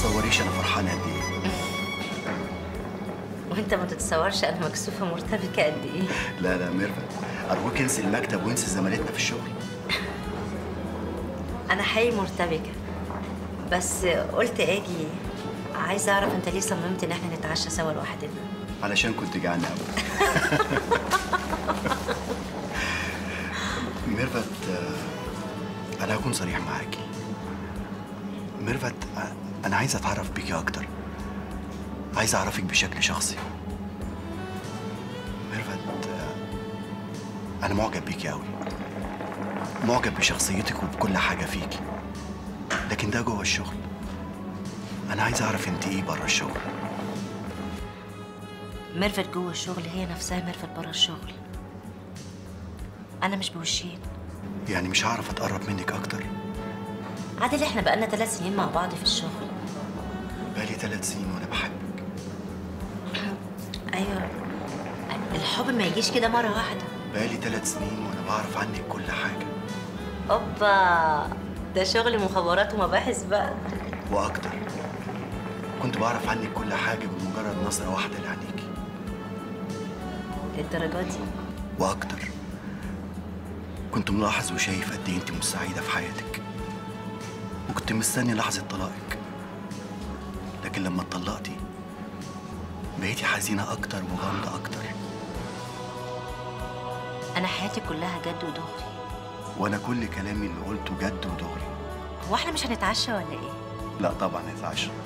تتصوريش انا فرحان قد ايه وانت ما تتصورش انا مكسوفه مرتبكه قد ايه لا لا ميرفت ارجوك انسي المكتب وانسي زميلتنا في الشغل انا حقيقي مرتبكه بس قلت اجي عايزه اعرف انت ليه صممت ان احنا نتعشى سوا لوحدنا علشان كنت جعان قوي ميرفت آه، انا هكون صريح معاكي ميرفت آه، انا عايز اتعرف بيكي اكتر عايز اعرفك بشكل شخصي ميرفت آه، انا معجب بيكي قوي معجب بشخصيتك وبكل حاجه فيكي لكن ده جوه الشغل انا عايز اعرف انت ايه بره الشغل ميرفت جوه الشغل هي نفسها ميرفت بره الشغل انا مش بوشين يعني مش هعرف اتقرب منك اكتر عادل احنا بقالنا ثلاث سنين مع بعض في الشغل بقالي ثلاث سنين وانا بحبك ايوه الحب ما يجيش كده مره واحده بقالي ثلاث سنين وانا بعرف عنك كل حاجه اوبا ده شغل مخابرات ومباحث بقى واكتر كنت بعرف عنك كل حاجه بمجرد نظره واحده لعينيكي للدرجه دي واكتر كنت ملاحظ وشايف قد ايه انت مش سعيده في حياتك وكنت مستني لحظه طلاقك لكن لما اتطلقتي بقيتي حزينه اكتر وغامضه اكتر انا حياتي كلها جد ودغري وانا كل كلامي اللي قلته جد ودغري هو احنا مش هنتعشى ولا ايه لا طبعا نتعشى